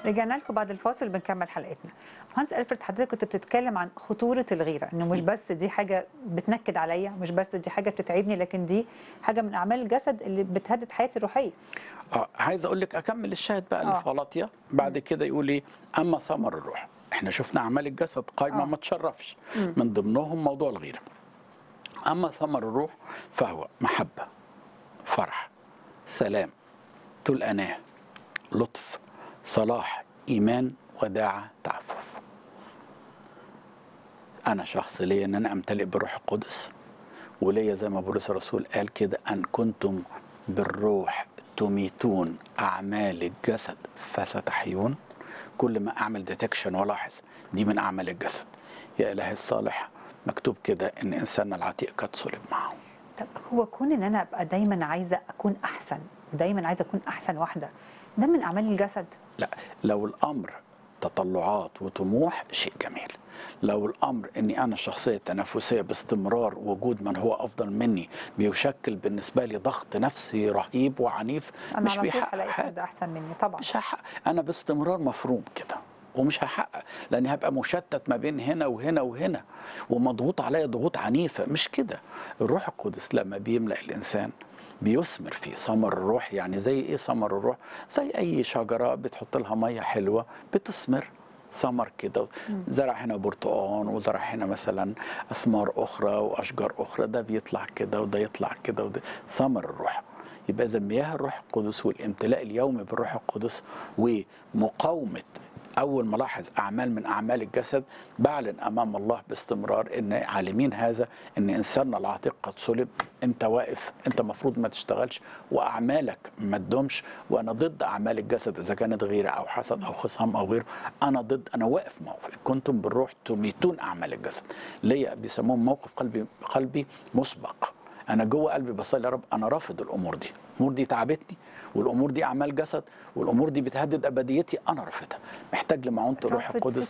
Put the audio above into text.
رجعنا لكم بعد الفاصل بنكمل حلقتنا مهندس الفرد حضرتك كنت بتتكلم عن خطوره الغيره انه مش بس دي حاجه بتنكد عليا مش بس دي حاجه بتتعبني لكن دي حاجه من اعمال الجسد اللي بتهدد حياتي الروحيه اه عايز اقول لك اكمل الشاهد بقى اللي آه. في غلطية بعد كده يقول ايه اما ثمر الروح احنا شفنا اعمال الجسد قائمه آه. ما تشرفش من ضمنهم موضوع الغيره اما ثمر الروح فهو محبه فرح سلام طول اناه لطف صلاح ايمان وداعه تعفف انا شخص ليا ان انا امتلئ بالروح القدس وليا زي ما بولس الرسول قال كده ان كنتم بالروح تميتون اعمال الجسد فستحيون كل ما اعمل ديتكشن والاحظ دي من اعمال الجسد يا الهي الصالح مكتوب كده ان انساننا العتيق قد صلب معه طب هو كون ان انا ابقى دايما عايزه اكون احسن دايما عايزه اكون احسن واحده ده من اعمال الجسد لا لو الامر تطلعات وطموح شيء جميل لو الامر اني انا شخصيه تنافسيه باستمرار وجود من هو افضل مني بيشكل بالنسبه لي ضغط نفسي رهيب وعنيف انا مش على طول بيحقق هلاقي حاجه حد احسن مني طبعا مش هحقق انا باستمرار مفروم كده ومش هحقق لاني هبقى مشتت ما بين هنا وهنا وهنا ومضغوط عليا ضغوط عنيفه مش كده الروح القدس لما بيملا الانسان بيثمر فيه ثمر الروح يعني زي ايه ثمر الروح زي اي شجره بتحط لها ميه حلوه بتثمر ثمر كده زرع هنا برتقان وزرع هنا مثلا اثمار اخرى واشجار اخرى ده بيطلع كده وده يطلع كده وده ثمر الروح يبقى اذا مياه الروح القدس والامتلاء اليومي بالروح القدس ومقاومه اول ما لاحظ اعمال من اعمال الجسد بعلن امام الله باستمرار ان عالمين هذا ان انساننا العتيق قد صلب انت واقف انت المفروض ما تشتغلش واعمالك ما تدومش وانا ضد اعمال الجسد اذا كانت غيره او حسد او خصام او غيره انا ضد انا واقف موقف إن كنتم بالروح تميتون اعمال الجسد ليا بيسموه موقف قلبي قلبي مسبق انا جوه قلبي بصلي يا رب انا رافض الامور دي الامور دي تعبتني والامور دي اعمال جسد والامور دي بتهدد ابديتي انا رافضها محتاج لمعونه الروح رافض القدس